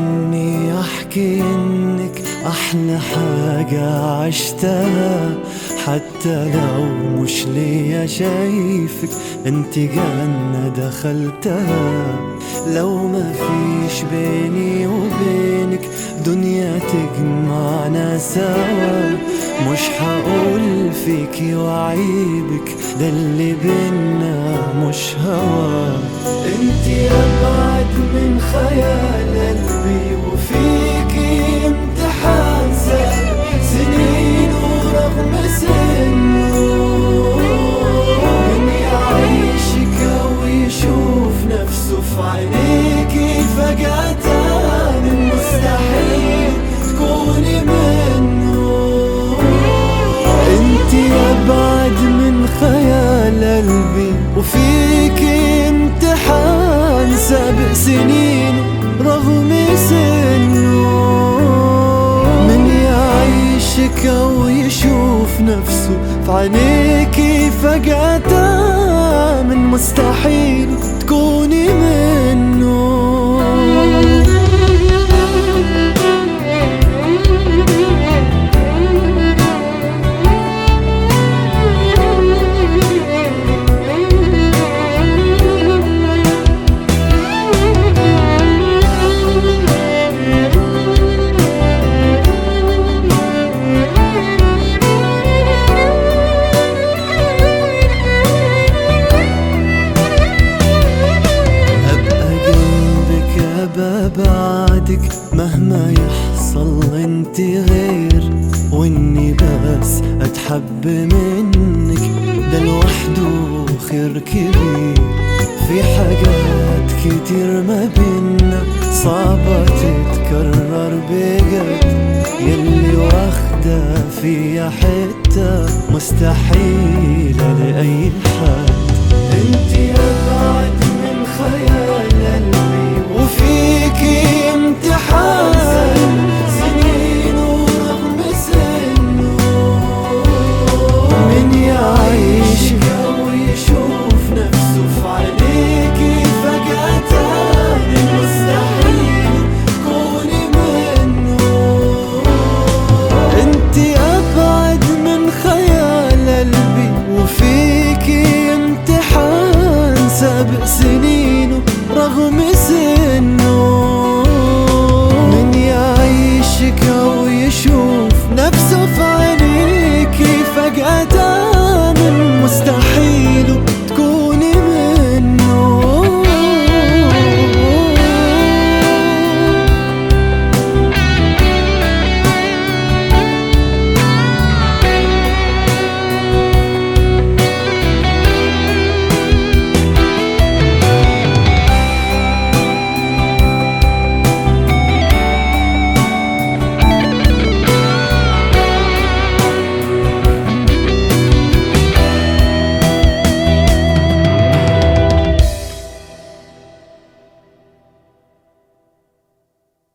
اني احكي انك احلى حاجة عشتها حتى لو مش ليا شايفك انت جنة دخلتها لو ما فيش بيني وبينك دنيا تجمعنا سوا مش هقول فيكي وعيبك ده اللي بينا مش هوا انتي ابعد من خيال قلبي وفيكي امتحان سهل سنين ورغم سنه من يعيشك او يشوف نفسه في عينيكي فجأة من مستحيل تكوني منه انتي ابعد من خيال قلبي وفيكي امتحان سابق سنين رغم سنه من يعيشك او يشوف نفسه في عينيكي فجأة من مستحيل تكوني منه ابقى جنبك ابقى بعدك مهما يحصل انت غير واني بس اتحب منك ده لوحده خير كبير في حاجات كتير ما بينا صعبة تتكرر بجد يلي واخدة فيا حتة مستحيلة لأي حد انتي ابعد من خيال قلبي وفيكي